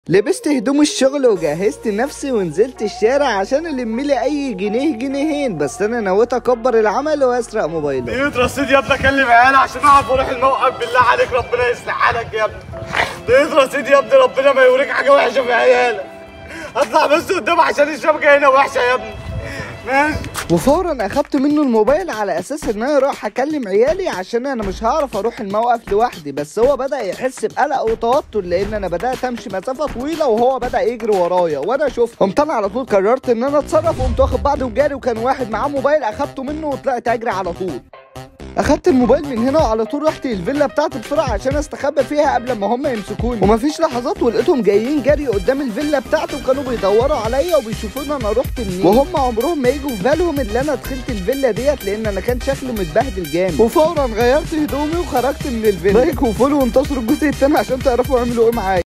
لبست هدوم الشغل وجهزت نفسي ونزلت الشارع عشان الم لي اي جنيه جنيهين بس انا نويت اكبر العمل واسرق موبايله ايه رصيد يا ابني اكلم عيالي عشان اعرف اروح الموقف بالله عليك ربنا يصلح حالك يا ابني ايه رصيد يا ابني ربنا ما يوريك حاجه وحشه في عيالك اطلع بس قدام عشان الشبكه هنا وحشه يا ابني ماشي وفورا اخدت منه الموبايل على اساس ان انا اروح اكلم عيالي عشان انا مش هعرف اروح الموقف لوحدي بس هو بدا يحس بقلق وتوتر لان انا بدات امشي مسافه طويله وهو بدا يجري ورايا وانا شفت قمت انا على طول قررت ان انا اتصرف وقمت واخد بعضي وجاري وكان واحد معاه موبايل اخدته منه وطلعت اجري على طول اخدت الموبايل من هنا وعلى طول رحت الفيلا بتاعتي بسرعه عشان استخبى فيها قبل ما هم يمسكوني ومفيش لحظات ولقيتهم جايين جري قدام الفيلا بتاعتي وكانوا بيدوروا عليا وبيشوفوني انا رحت منين وهم عمرهم ما يجوا في بالهم ان انا دخلت الفيلا ديت لان انا كان شكلي متبهدل جامد وفورا غيرت هدومي وخرجت من الفيلا لايك وفولو وانتصروا الجزء التاني عشان تعرفوا يعملوا ايه معايا